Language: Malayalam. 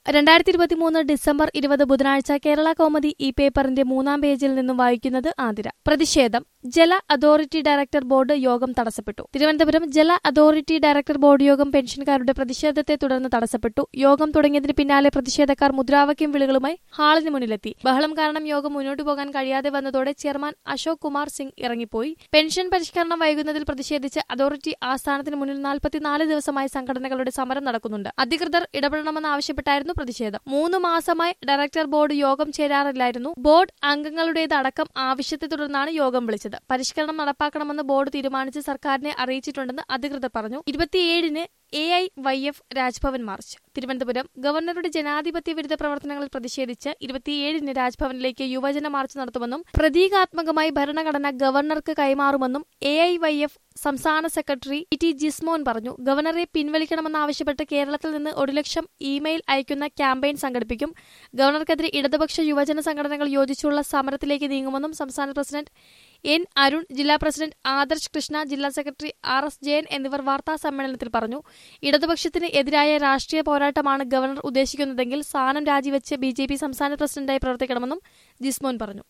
രണ്ടായിരത്തി ഇരുപത്തിമൂന്ന് ഡിസംബർ ഇരുപത് ബുധനാഴ്ച കേരള കൗമുദി ഈ പേപ്പറിന്റെ മൂന്നാം പേജിൽ നിന്നും വായിക്കുന്നത് ആതിര പ്രതിഷേധം ജല അതോറിറ്റി ഡയറക്ടർ ബോർഡ് യോഗം തടസ്സപ്പെട്ടു തിരുവനന്തപുരം ജല അതോറിറ്റി ഡയറക്ടർ ബോർഡ് യോഗം പെൻഷൻകാരുടെ പ്രതിഷേധത്തെ തുടർന്ന് തടസ്സപ്പെട്ടു യോഗം തുടങ്ങിയതിന് പിന്നാലെ പ്രതിഷേധക്കാർ മുദ്രാവാക്യം വിളികളുമായി ഹാളിന് മുന്നിലെത്തി ബഹളം കാരണം യോഗം മുന്നോട്ടു പോകാൻ കഴിയാതെ വന്നതോടെ ചെയർമാൻ അശോക് കുമാർ സിംഗ് ഇറങ്ങിപ്പോയി പെൻഷൻ പരിഷ്കരണം വൈകുന്നതിൽ പ്രതിഷേധിച്ച് അതോറിറ്റി ആസ്ഥാനത്തിന് മുന്നിൽ നാൽപ്പത്തിനാല് ദിവസമായി സംഘടനകളുടെ സമരം നടക്കുന്നുണ്ട് അധികൃതർ ഇടപെടണമെന്ന് ആവശ്യപ്പെട്ടായിരുന്നു പ്രതിഷേധം മൂന്ന് മാസമായി ഡയറക്ടർ ബോർഡ് യോഗം ചേരാറില്ലായിരുന്നു ബോർഡ് അംഗങ്ങളുടേതടക്കം ആവശ്യത്തെ തുടർന്നാണ് യോഗം വിളിച്ചത് പരിഷ്കരണം നടപ്പാക്കണമെന്ന് ബോർഡ് തീരുമാനിച്ച് സർക്കാരിനെ അറിയിച്ചിട്ടുണ്ടെന്ന് അധികൃതർ പറഞ്ഞു ഇരുപത്തിയേഴിന് A I Y F Raj Bhavan march Thiruvananthapuram ഗവർണറുടെ ജനാധിപത്യ വിരുദ്ധ പ്രവർത്തനങ്ങളിൽ പ്രതിഷേധിച്ച് ഇരുപത്തിയേഴിന് രാജ്ഭവനിലേക്ക് യുവജന മാർച്ച് നടത്തുമെന്നും പ്രതീകാത്മകമായി ഭരണഘടന ഗവർണർക്ക് കൈമാറുമെന്നും എ ഐ വൈ എഫ് സംസ്ഥാന സെക്രട്ടറി ഇ ടി ജിസ്മോൻ പറഞ്ഞു ഗവർണറെ പിൻവലിക്കണമെന്നാവശ്യപ്പെട്ട് കേരളത്തിൽ നിന്ന് ഒരു ലക്ഷം ഇമെയിൽ അയക്കുന്ന ക്യാമ്പയിൻ സംഘടിപ്പിക്കും ഗവർണർക്കെതിരെ ഇടതുപക്ഷ യുവജന സംഘടനകൾ യോജിച്ചുള്ള സമരത്തിലേക്ക് നീങ്ങുമെന്നും സംസ്ഥാന പ്രസിഡന്റ് എൻ അരുൺ ജില്ലാ പ്രസിഡന്റ് ആദർശ് കൃഷ്ണ ജില്ലാ സെക്രട്ടറി ആർ എസ് ജയൻ എന്നിവർ വാർത്താ സമ്മേളനത്തിൽ പറഞ്ഞു ഇടതുപക്ഷത്തിന് എതിരായ രാഷ്ട്രീയ പോരാട്ടമാണ് ഗവർണർ ഉദ്ദേശിക്കുന്നതെങ്കിൽ സ്ഥാനം രാജിവെച്ച് ബി സംസ്ഥാന പ്രസിഡന്റായി പ്രവർത്തിക്കണമെന്നും ജിസ്മോൻ പറഞ്ഞു